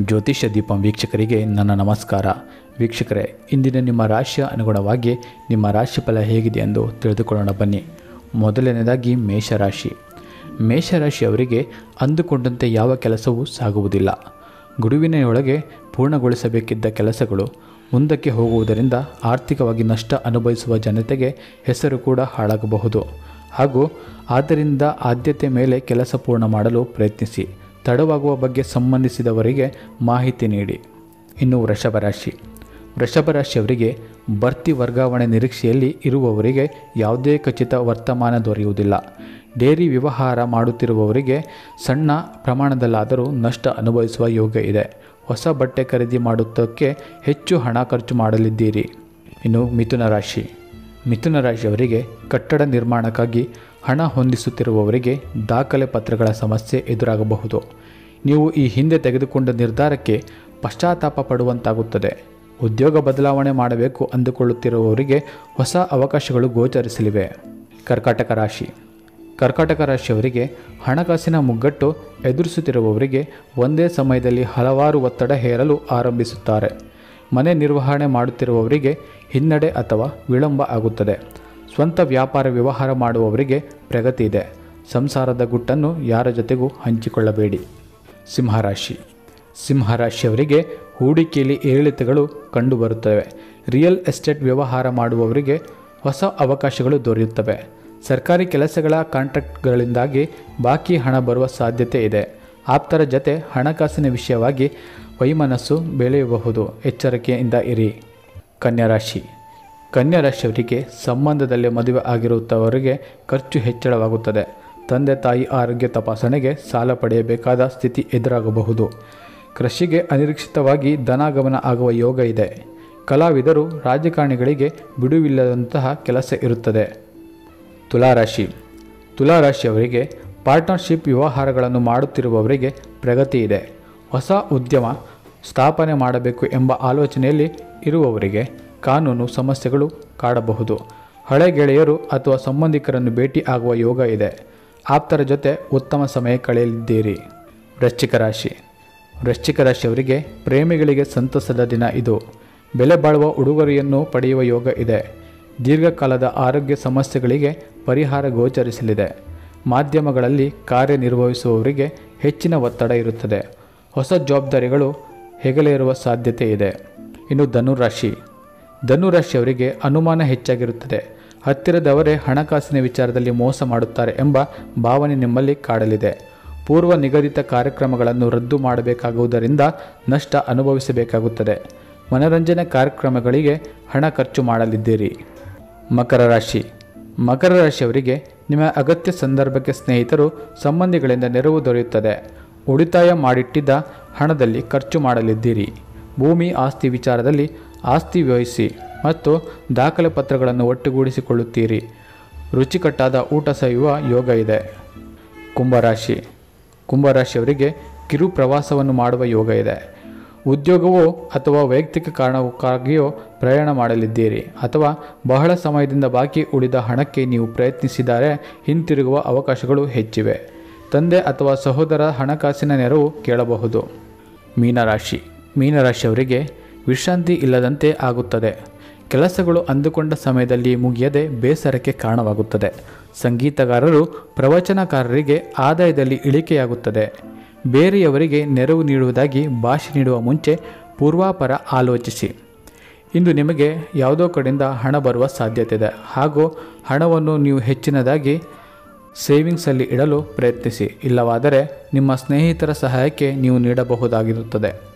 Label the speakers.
Speaker 1: ಜ್ಯೋತಿಷ್ಯ ದೀಪಂ ವೀಕ್ಷಕರಿಗೆ ನನ್ನ ನಮಸ್ಕಾರ ವೀಕ್ಷಕರೇ ಇಂದಿನ ನಿಮ್ಮ ರಾಶಿಯ ಅನುಗುಣವಾಗಿ ನಿಮ್ಮ ರಾಶಿ ಫಲ ಹೇಗಿದೆ ಎಂದು ತಿಳಿದುಕೊಳ್ಳೋಣ ಬನ್ನಿ ಮೊದಲನೇದಾಗಿ ಮೇಷರಾಶಿ ಮೇಷರಾಶಿಯವರಿಗೆ ಅಂದುಕೊಂಡಂತೆ ಯಾವ ಕೆಲಸವೂ ಸಾಗುವುದಿಲ್ಲ ಗುರುವಿನೆಯೊಳಗೆ ಪೂರ್ಣಗೊಳಿಸಬೇಕಿದ್ದ ಕೆಲಸಗಳು ಮುಂದಕ್ಕೆ ಹೋಗುವುದರಿಂದ ಆರ್ಥಿಕವಾಗಿ ನಷ್ಟ ಅನುಭವಿಸುವ ಜನತೆಗೆ ಹೆಸರು ಕೂಡ ಹಾಳಾಗಬಹುದು ಹಾಗೂ ಆದ್ದರಿಂದ ಆದ್ಯತೆ ಮೇಲೆ ಕೆಲಸ ಪೂರ್ಣ ಮಾಡಲು ಪ್ರಯತ್ನಿಸಿ ತಡವಾಗುವ ಬಗ್ಗೆ ಸಂಬಂಧಿಸಿದವರಿಗೆ ಮಾಹಿತಿ ನೀಡಿ ಇನ್ನು ವೃಷಭ ರಾಶಿ ವೃಷಭ ರಾಶಿಯವರಿಗೆ ಭರ್ತಿ ವರ್ಗಾವಣೆ ನಿರೀಕ್ಷೆಯಲ್ಲಿ ಇರುವವರಿಗೆ ಯಾವುದೇ ಖಚಿತ ವರ್ತಮಾನ ದೊರೆಯುವುದಿಲ್ಲ ಡೇರಿ ವ್ಯವಹಾರ ಮಾಡುತ್ತಿರುವವರಿಗೆ ಸಣ್ಣ ಪ್ರಮಾಣದಲ್ಲಾದರೂ ನಷ್ಟ ಅನುಭವಿಸುವ ಯೋಗ ಇದೆ ಹೊಸ ಬಟ್ಟೆ ಖರೀದಿ ಮಾಡುವುದಕ್ಕೆ ಹೆಚ್ಚು ಹಣ ಖರ್ಚು ಮಾಡಲಿದ್ದೀರಿ ಇನ್ನು ಮಿಥುನ ರಾಶಿ ಮಿಥುನ ರಾಶಿಯವರಿಗೆ ಕಟ್ಟಡ ನಿರ್ಮಾಣಕ್ಕಾಗಿ ಹಣ ಹೊಂದಿಸುತ್ತಿರುವವರಿಗೆ ದಾಖಲೆ ಪತ್ರಗಳ ಸಮಸ್ಯೆ ಎದುರಾಗಬಹುದು ನೀವು ಈ ಹಿಂದೆ ತೆಗೆದುಕೊಂಡ ನಿರ್ಧಾರಕ್ಕೆ ಪಶ್ಚಾತ್ತಾಪ ಪಡುವಂತಾಗುತ್ತದೆ ಉದ್ಯೋಗ ಬದಲಾವಣೆ ಮಾಡಬೇಕು ಅಂದುಕೊಳ್ಳುತ್ತಿರುವವರಿಗೆ ಹೊಸ ಅವಕಾಶಗಳು ಗೋಚರಿಸಲಿವೆ ಕರ್ಕಾಟಕ ರಾಶಿ ಕರ್ಕಾಟಕ ರಾಶಿಯವರಿಗೆ ಹಣಕಾಸಿನ ಮುಗ್ಗಟ್ಟು ಎದುರಿಸುತ್ತಿರುವವರಿಗೆ ಒಂದೇ ಸಮಯದಲ್ಲಿ ಹಲವಾರು ಒತ್ತಡ ಹೇರಲು ಆರಂಭಿಸುತ್ತಾರೆ ಮನೆ ನಿರ್ವಹಣೆ ಮಾಡುತ್ತಿರುವವರಿಗೆ ಹಿನ್ನಡೆ ಅಥವಾ ವಿಳಂಬ ಆಗುತ್ತದೆ ಸ್ವಂತ ವ್ಯಾಪಾರ ವ್ಯವಹಾರ ಮಾಡುವವರಿಗೆ ಪ್ರಗತಿ ಇದೆ ಸಂಸಾರದ ಗುಟ್ಟನ್ನು ಯಾರ ಜೊತೆಗೂ ಹಂಚಿಕೊಳ್ಳಬೇಡಿ ಸಿಂಹರಾಶಿ ಸಿಂಹರಾಶಿಯವರಿಗೆ ಹೂಡಿಕೆಯಲ್ಲಿ ಏರಿಳಿತಗಳು ಕಂಡುಬರುತ್ತವೆ ರಿಯಲ್ ಎಸ್ಟೇಟ್ ವ್ಯವಹಾರ ಮಾಡುವವರಿಗೆ ಹೊಸ ಅವಕಾಶಗಳು ದೊರೆಯುತ್ತವೆ ಸರ್ಕಾರಿ ಕೆಲಸಗಳ ಕಾಂಟ್ರಾಕ್ಟ್ಗಳಿಂದಾಗಿ ಬಾಕಿ ಹಣ ಬರುವ ಸಾಧ್ಯತೆ ಇದೆ ಆಪ್ತರ ಜತೆ ಹಣಕಾಸಿನ ವಿಷಯವಾಗಿ ವೈಮನಸ್ಸು ಬೆಳೆಯಬಹುದು ಎಚ್ಚರಿಕೆಯಿಂದ ಇರಿ ಕನ್ಯಾರಾಶಿ ಕನ್ಯಾರಾಶಿಯವರಿಗೆ ಸಂಬಂಧದಲ್ಲಿ ಮದುವೆ ಆಗಿರುತ್ತವರಿಗೆ ಖರ್ಚು ಹೆಚ್ಚಳವಾಗುತ್ತದೆ ತಂದೆ ತಾಯಿ ಆರೋಗ್ಯ ತಪಾಸಣೆಗೆ ಸಾಲ ಪಡೆಯಬೇಕಾದ ಸ್ಥಿತಿ ಎದುರಾಗಬಹುದು ಕೃಷಿಗೆ ಅನಿರೀಕ್ಷಿತವಾಗಿ ಧನಾಗಮನ ಆಗುವ ಯೋಗ ಇದೆ ಕಲಾವಿದರು ರಾಜಕಾರಣಿಗಳಿಗೆ ಬಿಡುವಿಲ್ಲದಂತಹ ಕೆಲಸ ಇರುತ್ತದೆ ತುಲಾರಾಶಿ ತುಲಾರಾಶಿಯವರಿಗೆ ಪಾರ್ಟ್ನರ್ಶಿಪ್ ವ್ಯವಹಾರಗಳನ್ನು ಮಾಡುತ್ತಿರುವವರಿಗೆ ಪ್ರಗತಿ ಇದೆ ಹೊಸ ಉದ್ಯಮ ಸ್ಥಾಪನೆ ಮಾಡಬೇಕು ಎಂಬ ಆಲೋಚನೆಯಲ್ಲಿ ಇರುವವರಿಗೆ ಕಾನೂನು ಸಮಸ್ಯೆಗಳು ಕಾಡಬಹುದು ಹಳೆ ಗೆಳೆಯರು ಅಥವಾ ಸಂಬಂಧಿಕರನ್ನು ಭೇಟಿ ಆಗುವ ಯೋಗ ಇದೆ ಆಪ್ತರ ಜೊತೆ ಉತ್ತಮ ಸಮಯ ಕಳೆಯಲಿದ್ದೀರಿ ವೃಶ್ಚಿಕ ರಾಶಿ ವೃಶ್ಚಿಕ ರಾಶಿಯವರಿಗೆ ಪ್ರೇಮಿಗಳಿಗೆ ಸಂತಸದ ದಿನ ಇದು ಬೆಲೆ ಬಾಳುವ ಉಡುಗೊರೆಯನ್ನು ಪಡೆಯುವ ಯೋಗ ಇದೆ ದೀರ್ಘಕಾಲದ ಆರೋಗ್ಯ ಸಮಸ್ಯೆಗಳಿಗೆ ಪರಿಹಾರ ಗೋಚರಿಸಲಿದೆ ಮಾಧ್ಯಮಗಳಲ್ಲಿ ಕಾರ್ಯನಿರ್ವಹಿಸುವವರಿಗೆ ಹೆಚ್ಚಿನ ಒತ್ತಡ ಇರುತ್ತದೆ ಹೊಸ ಜವಾಬ್ದಾರಿಗಳು ಹೆಗಲೇರುವ ಸಾಧ್ಯತೆ ಇದೆ ಇನ್ನು ಧನುರಾಶಿ ಧನುರಾಶಿಯವರಿಗೆ ಅನುಮಾನ ಹೆಚ್ಚಾಗಿರುತ್ತದೆ ಹತ್ತಿರದವರೇ ಹಣಕಾಸಿನ ವಿಚಾರದಲ್ಲಿ ಮೋಸ ಮಾಡುತ್ತಾರೆ ಎಂಬ ಭಾವನೆ ನಿಮ್ಮಲ್ಲಿ ಕಾಡಲಿದೆ ಪೂರ್ವ ನಿಗದಿತ ಕಾರ್ಯಕ್ರಮಗಳನ್ನು ರದ್ದು ಮಾಡಬೇಕಾಗುವುದರಿಂದ ನಷ್ಟ ಅನುಭವಿಸಬೇಕಾಗುತ್ತದೆ ಮನರಂಜನೆ ಕಾರ್ಯಕ್ರಮಗಳಿಗೆ ಹಣ ಖರ್ಚು ಮಾಡಲಿದ್ದೀರಿ ಮಕರ ರಾಶಿ ಮಕರ ರಾಶಿಯವರಿಗೆ ನಿಮ್ಮ ಅಗತ್ಯ ಸಂದರ್ಭಕ್ಕೆ ಸ್ನೇಹಿತರು ಸಂಬಂಧಿಗಳಿಂದ ನೆರವು ದೊರೆಯುತ್ತದೆ ಉಳಿತಾಯ ಮಾಡಿಟ್ಟಿದ್ದ ಹಣದಲ್ಲಿ ಖರ್ಚು ಮಾಡಲಿದ್ದೀರಿ ಭೂಮಿ ಆಸ್ತಿ ವಿಚಾರದಲ್ಲಿ ಆಸ್ತಿ ವಹಿಸಿ ಮತ್ತು ದಾಖಲೆ ಪತ್ರಗಳನ್ನು ಒಟ್ಟುಗೂಡಿಸಿಕೊಳ್ಳುತ್ತೀರಿ ರುಚಿಕಟ್ಟಾದ ಊಟ ಸವಿಯುವ ಯೋಗ ಇದೆ ಕುಂಭರಾಶಿ ಕುಂಭರಾಶಿಯವರಿಗೆ ಕಿರು ಪ್ರವಾಸವನ್ನು ಮಾಡುವ ಯೋಗ ಇದೆ ಉದ್ಯೋಗವೋ ಅಥವಾ ವೈಯಕ್ತಿಕ ಕಾರಣಕ್ಕಾಗಿಯೋ ಪ್ರಯಾಣ ಮಾಡಲಿದ್ದೀರಿ ಅಥವಾ ಬಹಳ ಸಮಯದಿಂದ ಬಾಕಿ ಉಳಿದ ಹಣಕ್ಕೆ ನೀವು ಪ್ರಯತ್ನಿಸಿದರೆ ಹಿಂತಿರುಗುವ ಅವಕಾಶಗಳು ಹೆಚ್ಚಿವೆ ತಂದೆ ಅಥವಾ ಸಹೋದರ ಹಣಕಾಸಿನ ನೆರವು ಕೇಳಬಹುದು ಮೀನರಾಶಿ ಮೀನರಾಶಿಯವರಿಗೆ ವಿಶ್ರಾಂತಿ ಇಲ್ಲದಂತೆ ಆಗುತ್ತದೆ ಕೆಲಸಗಳು ಅಂದುಕೊಂಡ ಸಮಯದಲ್ಲಿ ಮುಗಿಯದೆ ಬೇಸರಕ್ಕೆ ಕಾರಣವಾಗುತ್ತದೆ ಸಂಗೀತಗಾರರು ಪ್ರವಚನಕಾರರಿಗೆ ಆದಾಯದಲ್ಲಿ ಇಳಿಕೆಯಾಗುತ್ತದೆ ಬೇರೆಯವರಿಗೆ ನೆರವು ನೀಡುವುದಾಗಿ ಭಾಷೆ ನೀಡುವ ಮುಂಚೆ ಪೂರ್ವಾಪರ ಆಲೋಚಿಸಿ ಇಂದು ನಿಮಗೆ ಯಾವುದೋ ಕಡೆಯಿಂದ ಹಣ ಬರುವ ಸಾಧ್ಯತೆ ಇದೆ ಹಾಗೂ ಹಣವನ್ನು ನೀವು ಹೆಚ್ಚಿನದಾಗಿ ಸೇವಿಂಗ್ಸಲ್ಲಿ ಇಡಲು ಪ್ರಯತ್ನಿಸಿ ಇಲ್ಲವಾದರೆ ನಿಮ್ಮ ಸ್ನೇಹಿತರ ಸಹಾಯಕ್ಕೆ ನೀವು ನೀಡಬಹುದಾಗಿರುತ್ತದೆ